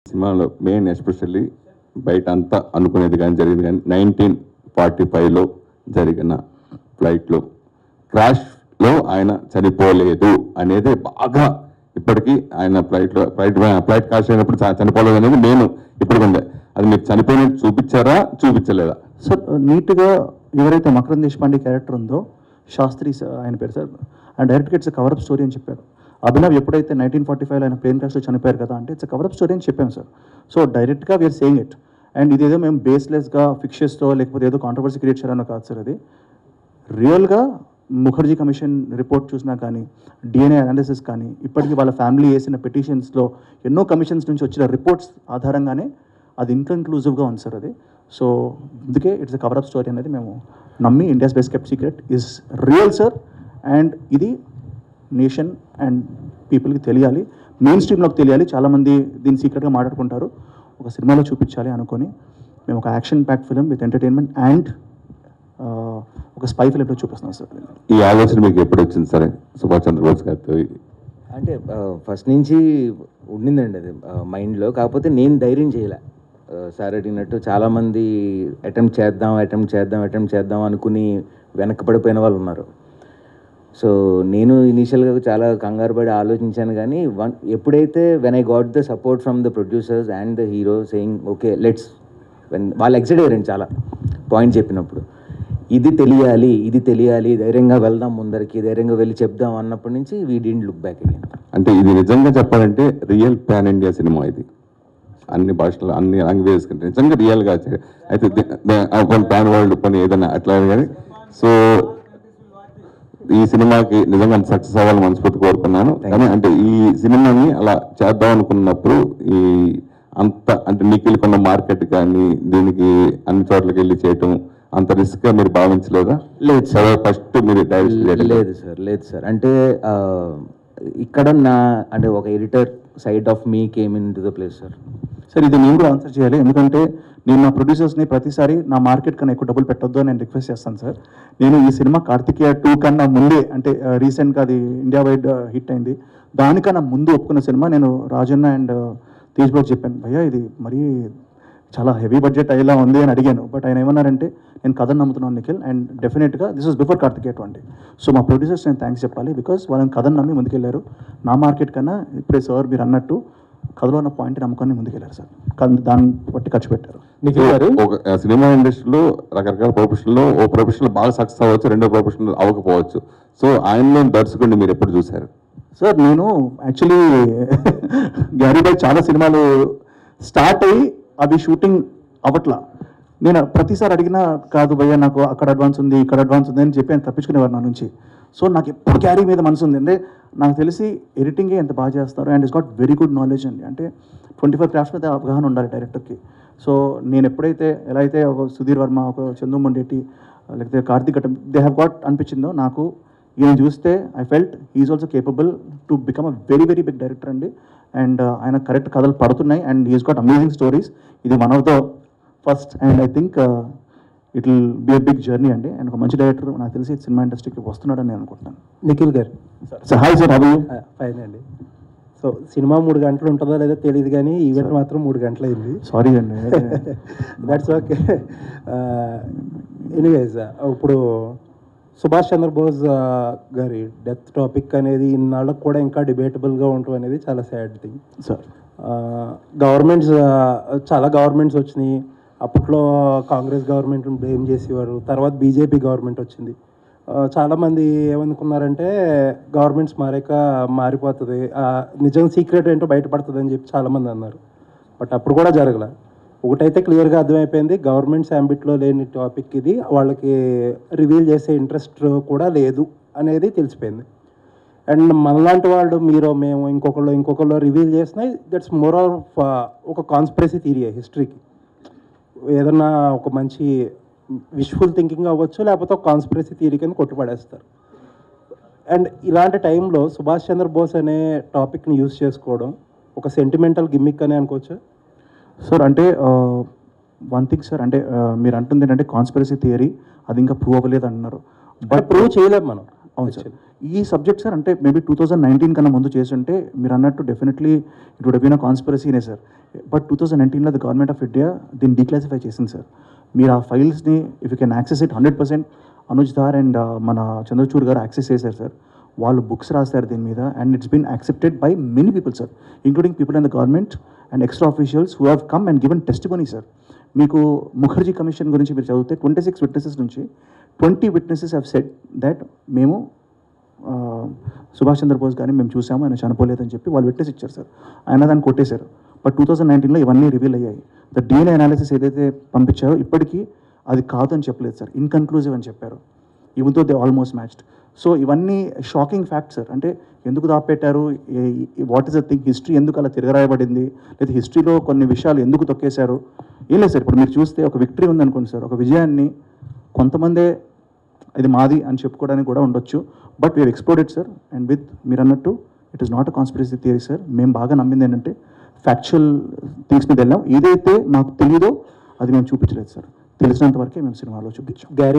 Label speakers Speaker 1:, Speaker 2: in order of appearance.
Speaker 1: సినిమాలో main especially బయట అంతా అనుకునేది కానీ జరిగింది కానీ నైన్టీన్ ఫార్టీ ఫైవ్లో జరిగిన ఫ్లైట్లో క్రాష్లో ఆయన చనిపోలేదు అనేది బాగా ఇప్పటికీ ఆయన ఫ్లైట్లో ఫ్లైట్ ఫ్లైట్ క్రాష్ అయినప్పుడు చ- చనిపోలేదు అనేది నేను ఇప్పటికి ఉంది అది మీరు చనిపోయినట్టు చూపించారా చూపించలేదా
Speaker 2: సార్ నీట్గా ఎవరైతే మకరం దేశపాండే క్యారెక్టర్ ఉందో శాస్త్రి సార్ ఆయన పేరు సార్ ఆయన డైరెక్ట్గా ఇట్స్ కవరప్ స్టోరీ అని చెప్పారు అభినవ్ ఎప్పుడైతే నైన్టీన్ ఫార్టీ ఫైవ్ ఆయన ప్లేన్ క్రాష్లో చనిపోయారు కదా అంటే ఇట్స్ కవరప్ స్టోరీ అని చెప్పాం సార్ సో డైరెక్ట్గా వీఆర్ సేయింగ్ ఇట్ అండ్ ఇదేదో మేము బేస్లెస్గా ఫిక్షెస్తో లేకపోతే ఏదో కాంట్రవర్సీ క్రియేట్ చేయాలనో కాదు సార్ అది రియల్గా ముఖర్జీ కమిషన్ రిపోర్ట్ చూసినా కానీ డిఎన్ఏ అనాలిసిస్ కానీ ఇప్పటికీ వాళ్ళ ఫ్యామిలీ వేసిన పిటిషన్స్లో ఎన్నో కమిషన్స్ నుంచి వచ్చిన రిపోర్ట్స్ ఆధారంగానే అది ఇన్కన్క్లూజివ్గా ఉంది సార్ అది సో అందుకే ఇట్స్ అ కవరప్ స్టోరీ అనేది మేము నమ్మి India's best kept secret is real sir and ఇది నేషన్ అండ్ పీపుల్కి తెలియాలి మెయిన్ స్ట్రీమ్లోకి తెలియాలి చాలామంది దీన్ని సీక్రెట్గా మాట్లాడుకుంటారు ఒక సినిమాలో చూపించాలి అనుకొని మేము ఒక action pack film with entertainment and ఒక స్పై ఫిలింలో చూపిస్తున్నాం సార్ దీన్ని.
Speaker 1: ఈ ఆలోచన మీకు ఎప్పుడు వచ్చింది సరే సుభాష్ చంద్రబోస్ గారితో
Speaker 3: అంటే ఫస్ట్ నుంచి ఉండిందండి అది మైండ్లో కాకపోతే నేను ధైర్యం చేయలే సార్ అడిగినట్టు చాలామంది అటెంప్ట్ చేద్దాం అటెంప్ట్ చేద్దాం అటెంప్ట్ చేద్దాం అనుకుని వెనకపడిపోయిన వాళ్ళు ఉన్నారు సో నేను ఇనీషియల్గా చాలా కంగారు పడి ఆలోచించాను కానీ వన్ ఎప్పుడైతే when I got the support from the producers and the hero saying okay let's when వాళ్ళు ఎక్సైట్ అయ్యారండి చాలా పాయింట్ చెప్పినప్పుడు ఇది తెలియాలి ఇది తెలియాలి ధైర్యంగా వెళ్దాం ముందరికి ధైర్యంగా వెళ్ళి చెప్దాం అన్నప్పటి నుంచి వీ డింట్ లుక్ బ్యాక్ అయ్యాను
Speaker 1: అంటే ఇది నిజంగా చెప్పాలంటే రియల్ పాన్ ఇండియా సినిమా ఇది అన్ని భాషలు అన్ని లాంగ్వేజెస్ కంటే నిజంగా రియల్గా చే- అయితే ది- ది- ఆ కొన్ని పాన్ వరల్డ్ కొన్ని ఏదైనా అట్లా కానీ సో ఈ సినిమాకి నిజంగా సక్సెస్ అవ్వాలని మనస్ఫూర్తి కోరుకున్నాను కానీ అంటే ఈ సినిమాని అలా చేద్దాం అనుకున్నప్పుడు ఈ అంత అంటే నిఖిల్ కొన్న మార్కెట్ కానీ దీనికి అన్ని చోట్లకి వెళ్ళి చేయటం అంత రిస్క్ గా మీరు భావించలేదా
Speaker 3: లేదు
Speaker 1: సరే ఫస్ట్ మీరు డైరెక్ట్ చేయడం
Speaker 3: లేదు సార్ లేదు సార్ అంటే ఆ, ఇక్కడ నా అంటే ఒక editor side of me came into the place sir
Speaker 2: sir ఇది నేను కూడా ఆన్సర్ చేయాలి ఎందుకంటే నేను నా ప్రొడ్యూసర్స్ని ప్రతిసారి నా మార్కెట్ కన్నా ఎక్కువ డబ్బులు పెట్టొద్దు అని నేను రిక్వెస్ట్ చేస్తాను సార్ నేను ఈ సినిమా కార్తికేయ టూ కన్నా ముందే అంటే రీసెంట్గా అది ఇండియా వైడ్ హిట్ అయింది దానికన్నా ముందు ఒప్పుకున్న సినిమా నేను రాజన్న అండ్ తేజ్ బాబు చెప్పాను భయ్యా ఇది మరీ చాలా హెవీ బడ్జెట్ అయ్యేలా ఉంది అని అడిగాను బట్ ఆయన ఏమన్నారంటే నేను కథను నమ్ముతున్నాను నిఖిల్ అండ్ డెఫినెట్గా this is before Karthikeya twenty so మా ప్రొడ్యూసర్స్ నేను థ్యాంక్స్ చెప్పాలి బికాస్ వాళ్ళని కథను నమ్మి ముందుకెళ్ళారు నా మార్కెట్ కన్నా ఇప్పుడే సార్ మీరు అన్నట్టు కథలో ఉన్న పాయింట్ నమ్ముకొని ముందుకెళ్ళారు సార్ కన్- దాన్ని బట్టి ఖర్చు పెట్టారు
Speaker 1: నిఖిల్ గారు ఒక ఆ, సినిమా ఇండస్ట్రీలో రకరకాల ప్రొఫెషన్లో ఓ ప్రొఫెషన్ బాగా సక్సెస్ అవ్వచ్చు రెండో ప్రొఫెషన్ అవ్వకపోవచ్చు సో ఆయనలో దర్శకుడిని మీరు ఎప్పుడు చూశారు
Speaker 2: సార్ నేను యాక్చువల్లీ గ్యారీ బాయ్ చాలా సినిమాలు స్టార్ట్ అయ్యి అవి షూటింగ్ అవట్లా నేను ప్రతిసారి అడిగినా కాదు భయ్య నాకు అక్కడ అడ్వాన్స్ ఉంది ఇక్కడ అడ్వాన్స్ ఉంది అని చెప్పి ఆయన తప్పించుకునేవారు నా నుంచి సో నాకు ఎప్పుడు క్యారీ మీద మనసు ఉంది అంటే నాకు తెలిసి ఎడిటింగే ఎంత బాగా చేస్తారు and is got very good knowledge అండి అంటే ట్వంటీ ఫైవ్ క్రాఫ్ట్స్ మీద అవగాహన ఉండాలి డైరెక్టర్కి సో నేను ఎప్పుడైతే ఎలా అయితే ఒక సుధీర్ వర్మ ఒక చందు మొండేటి లేకపోతే కార్తీక్ ఘట్టం దే హ్యావ్ గాట్ అనిపించిందో నాకు ఈయన చూస్తే I felt is also capable to become a very very big director అండి అండ్ ఆయన కరెక్ట్ కథలు పడుతున్నాయి and is got amazing stories ఇది one of the first and I think it will be a big journey అండి and ఒక మంచి director నాకు తెలిసి సినిమా ఇండస్ట్రీకి వస్తున్నాడని నేను అనుకుంటున్నాను
Speaker 4: నిఖిల్ గారు
Speaker 2: సార్ హాయ్ సార్ హబీ
Speaker 4: ఫైన్ అండి సో సినిమా మూడు గంటలు ఉంటుందో లేదో తెలియదు కానీ ఈవెంట్ మాత్రం మూడు గంటలు అయింది
Speaker 2: సారీ అండి
Speaker 4: దట్స్ ఓకే ఎనీవేస్ ఇప్పుడు సుభాష్ చంద్రబోస్ గారి డెత్ టాపిక్ అనేది ఇన్నాళ్ళకు కూడా ఇంకా డిబేటబుల్గా ఉండటం అనేది చాలా సాడ్ థింగ్
Speaker 2: సార్
Speaker 4: గవర్నమెంట్స్ చాలా గవర్నమెంట్స్ వచ్చినాయి అప్పట్లో కాంగ్రెస్ గవర్నమెంట్ బ్లేమ్ చేసేవారు తర్వాత బీజేపీ గవర్నమెంట్ వచ్చింది ఆ, చాలామంది ఏమనుకున్నారంటే గవర్నమెంట్స్ మారాక మారిపోతుంది ఆ, నిజం సీక్రెట్ ఏంటో బయటపడుతుంది అని చెప్పి చాలామంది అన్నారు బట్ అప్పుడు కూడా జరగల ఒకటైతే క్లియర్గా అర్థమైపోయింది గవర్నమెంట్స్ అంబిట్లో లేని టాపిక్ ఇది వాళ్ళకి రివీల్ చేసే ఇంట్రెస్ట్ కూడా లేదు అనేది తెలిసిపోయింది అండ్ మనలాంటి వాళ్ళు మీరు మేము ఇంకొకళ్ళు ఇంకొకళ్ళు రివీల్ చేసిన దట్స్ మోర్ ఆఫ్ ఒక కాన్స్పిరసీ థియరీ హిస్టరీకి ఏదన్నా ఒక మంచి విష్ఫుల్ థింకింగ్ అవ్వచ్చు లేకపోతే ఒక కాన్స్పిరసీ థియరీ కింద కొట్టుపడేస్తారు అండ్ ఇలాంటి టైంలో సుభాష్ చంద్రబోస్ అనే టాపిక్ని యూజ్ చేసుకోవడం ఒక సెంటిమెంటల్ గిమ్మిక్ అని అనుకోవచ్చు
Speaker 2: సార్ అంటే వన్ థింగ్ సార్ అంటే uh, మీరు అంటుంది ఏంటంటే కాన్స్పిరసీ థియరీ అది ఇంకా ప్రూవ్ అవ్వలేదు అంటున్నారు
Speaker 4: బట్ ప్రూవ్ చేయలేము మనం
Speaker 2: అవును సార్ ఈ సబ్జెక్ట్ సార్ అంటే మేబీ టూ థౌజండ్ నైన్టీన్ కన్నా ముందు చేస్తుంటే మీరు అన్నట్టు definitely it would been a కాన్స్పిరసీనే సార్ బట్ టూ థౌజండ్ నైన్టీన్లో ద గవర్నమెంట్ ఆఫ్ ఇండియా దీన్ని డీక్లాసిఫై చేసింది సార్ మీరు ఆ ఫైల్స్ని if you can access it hundred percent Anuj Dhar and మన చంద్రచూడ్ గారు యాక్సెస్ చేశారు సార్ వాళ్ళు బుక్స్ రాస్తారు దీని మీద and it's been accepted by many people sir including people in the government and extra officials who have come and given testimony sir మీకు Mukherjee commission గురించి మీరు చదివితే ట్వంటీ సిక్స్ విట్నెసెస్ నుంచి twenty witnesses have set that మేము ఆ, సుభాష్ చంద్రబోస్ గారిని మేము చూసాము ఆయన చనిపోలేదని చెప్పి వాళ్ళు విట్నెస్ ఇచ్చారు సార్ ఆయన దాన్ని కొట్టేశారు బట్ టూ థౌజండ్ నైన్టీన్లో ఇవన్నీ రివీల్ అయ్యాయి ద డిఎన్ఏ అనాలిసిస్ ఏదైతే పంపించారో ఇప్పటికీ అది కాదు అని చెప్పలేదు సార్ ఇన్కన్క్లూజివ్ అని చెప్పారు even though they almost matched so ఇవన్నీ షాకింగ్ ఫ్యాక్ట్ సార్ అంటే ఎందుకు దాపెట్టారు what is the thing history ఎందుకు అలా తిరగరాయబడింది లేదా హిస్టరీలో కొన్ని విషయాలు ఎందుకు తొక్కేశారు ఏం లేదు సార్ ఇప్పుడు మీరు చూస్తే ఒక విక్టరీ ఉందనుకోండి సార్ ఒక విజయాన్ని కొంతమందే ఇది మాది అని చెప్పుకోవడానికి కూడా ఉండొచ్చు but we are explored sir and with మీరు అన్నట్టు it is not a conspiracy theory sir మేము బాగా నమ్మింది ఏంటంటే ఫ్యాక్చువల్ థింగ్స్ మీద వెళ్ళాం ఏదైతే నాకు తెలియదో అది మేము చూపించలేదు సార్ తెలిసినంత వరకే మేము సినిమాలో చూపించాం
Speaker 4: గ్యారీ